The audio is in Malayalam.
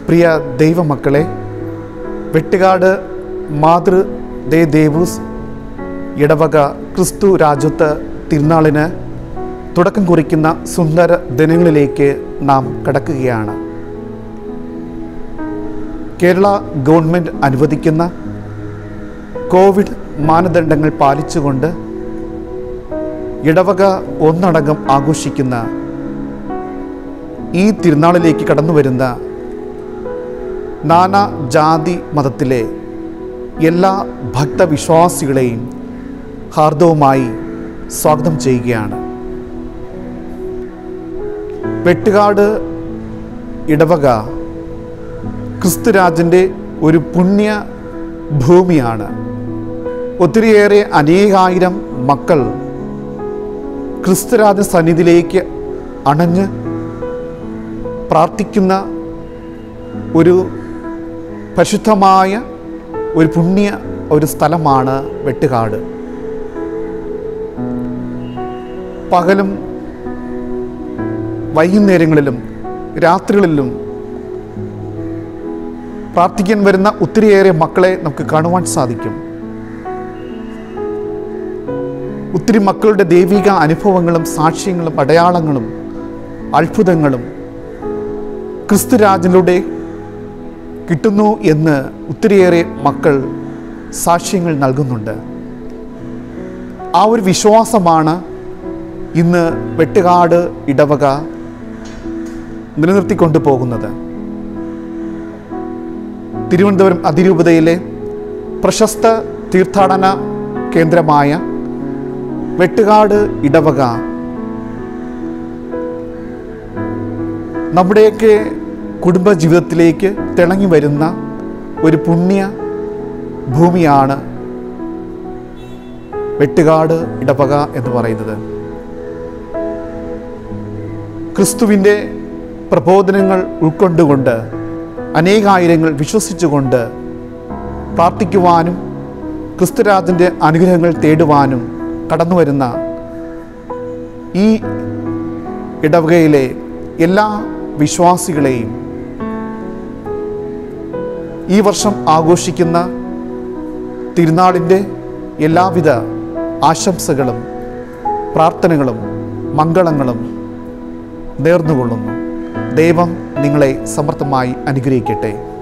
പ്രിയ ദൈവമക്കളെ വെട്ടുകാട് മാതൃ ദേ ദേവൂസ് ഇടവക ക്രിസ്തു രാജ്യത്ത് തിരുനാളിന് തുടക്കം കുറിക്കുന്ന സുന്ദര ദിനങ്ങളിലേക്ക് നാം കടക്കുകയാണ് കേരള ഗവൺമെൻറ് അനുവദിക്കുന്ന കോവിഡ് മാനദണ്ഡങ്ങൾ പാലിച്ചുകൊണ്ട് ഇടവക ഒന്നടങ്കം ആഘോഷിക്കുന്ന ഈ തിരുനാളിലേക്ക് കടന്നു വരുന്ന നാനാ ജാതി മതത്തിലെ എല്ലാ ഭക്തവിശ്വാസികളെയും ഹാർദവുമായി സ്വാഗതം ചെയ്യുകയാണ് വെട്ടുകാട് ഇടവക ക്രിസ്തുരാജൻ്റെ ഒരു പുണ്യ ഭൂമിയാണ് ഒത്തിരിയേറെ അനേകായിരം മക്കൾ ക്രിസ്തുരാജ സന്നിധിയിലേക്ക് അണഞ്ഞ് പ്രാർത്ഥിക്കുന്ന ഒരു പരിശുദ്ധമായ ഒരു പുണ്യ ഒരു സ്ഥലമാണ് വെട്ടുകാട് പകലും വൈകുന്നേരങ്ങളിലും രാത്രികളിലും പ്രാർത്ഥിക്കാൻ വരുന്ന ഒത്തിരിയേറെ മക്കളെ നമുക്ക് കാണുവാൻ സാധിക്കും ഒത്തിരി മക്കളുടെ ദൈവിക അനുഭവങ്ങളും സാക്ഷ്യങ്ങളും അടയാളങ്ങളും അത്ഭുതങ്ങളും ക്രിസ്തുരാജിലൂടെ കിട്ടുന്നു എന്ന് ഒത്തിരിയേറെ മക്കൾ സാക്ഷ്യങ്ങൾ നൽകുന്നുണ്ട് ആ ഒരു വിശ്വാസമാണ് ഇന്ന് വെട്ടുകാട് ഇടവക നിലനിർത്തിക്കൊണ്ടു പോകുന്നത് തിരുവനന്തപുരം അതിരൂപതയിലെ പ്രശസ്ത തീർത്ഥാടന കേന്ദ്രമായ വെട്ടുകാട് ഇടവക നമ്മുടെയൊക്കെ കുടുംബജീവിതത്തിലേക്ക് തിളങ്ങി വരുന്ന ഒരു പുണ്യ ഭൂമിയാണ് വെട്ടുകാട് ഇടവക എന്ന് പറയുന്നത് ക്രിസ്തുവിൻ്റെ പ്രബോധനങ്ങൾ ഉൾക്കൊണ്ടുകൊണ്ട് അനേകായിരങ്ങൾ വിശ്വസിച്ചുകൊണ്ട് പ്രാർത്ഥിക്കുവാനും ക്രിസ്തുരാജൻ്റെ അനുഗ്രഹങ്ങൾ തേടുവാനും കടന്നു വരുന്ന ഈ ഇടവകയിലെ എല്ലാ വിശ്വാസികളെയും ഈ വർഷം ആഘോഷിക്കുന്ന തിരുനാളിൻ്റെ എല്ലാവിധ ആശംസകളും പ്രാർത്ഥനകളും മംഗളങ്ങളും നേർന്നുകൊള്ളുന്നു ദൈവം നിങ്ങളെ സമർത്ഥമായി അനുഗ്രഹിക്കട്ടെ